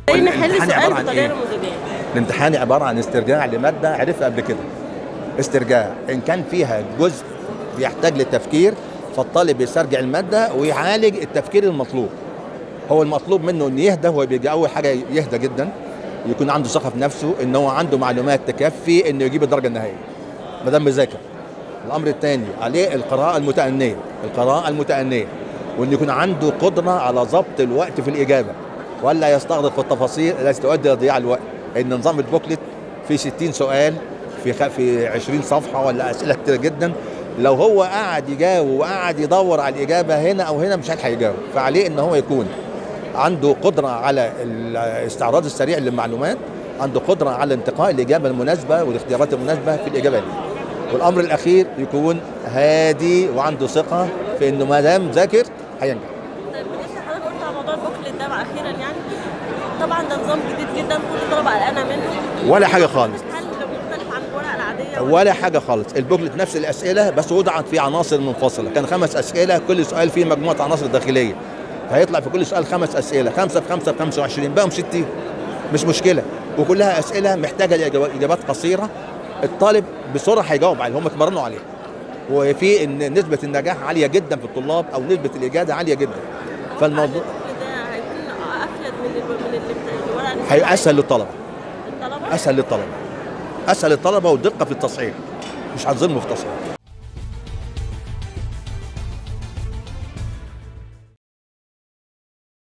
ازاي نحل الامتحان سؤال عبارة عن بطريقه إيه؟ نموذجيه الامتحان عباره عن استرجاع لماده عرفها قبل كده استرجاع ان كان فيها جزء بيحتاج للتفكير فالطالب يسترجع الماده ويعالج التفكير المطلوب هو المطلوب منه ان يهدى هو بيجي اول حاجه يهدى جدا يكون عنده ثقه في نفسه ان هو عنده معلومات تكفي انه يجيب الدرجه النهائيه ما دام مذاكر الامر الثاني عليه القراءه المتأنية القراءه المتأنية وان يكون عنده قدره على ضبط الوقت في الاجابه ولا يستغرق في التفاصيل التي تؤدي الى ضياع الوقت ان نظام البوكلت فيه 60 سؤال في خ... في 20 صفحه ولا اسئله كتير جدا لو هو قعد يجاوب وقعد يدور على الاجابه هنا او هنا مش هيلحق يجاوب فعليه ان هو يكون عنده قدره على الاستعراض السريع للمعلومات عنده قدره على انتقاء الاجابه المناسبه والاختيارات المناسبه في الاجابه دي والامر الاخير يكون هادي وعنده ثقه في انه ما دام ذاكر هينجح طيب بالنسبه لحضرتك قلت على موضوع البوكلت ده اخيرا يعني طبعا ده نظام جديد جدا كل الطلبه قلقانه منه ولا حاجه خالص هل مختلف عن الورقه العاديه ولا حاجه خالص البوكلت نفس الاسئله بس وضعت في عناصر منفصله كان خمس اسئله كل سؤال فيه مجموعه عناصر داخليه فهيطلع في كل سؤال خمس اسئله خمسه في خمسه في 25 بقوا 60 مش مشكله وكلها اسئله محتاجه لإجابات- اجابات قصيره الطالب بسرعه هيجاوب عليها هم اتمرنوا عليها وفي ان نسبه النجاح عاليه جدا في الطلاب او نسبه الاجابه عاليه جدا فالموضوع ده هيكون افيد من ال- من ال- الورقه اللي هيبقى اسهل للطلبه الطلبه اسهل للطلبه اسهل للطلبه والدقه في التصحيح مش هتظلموا في التصحيح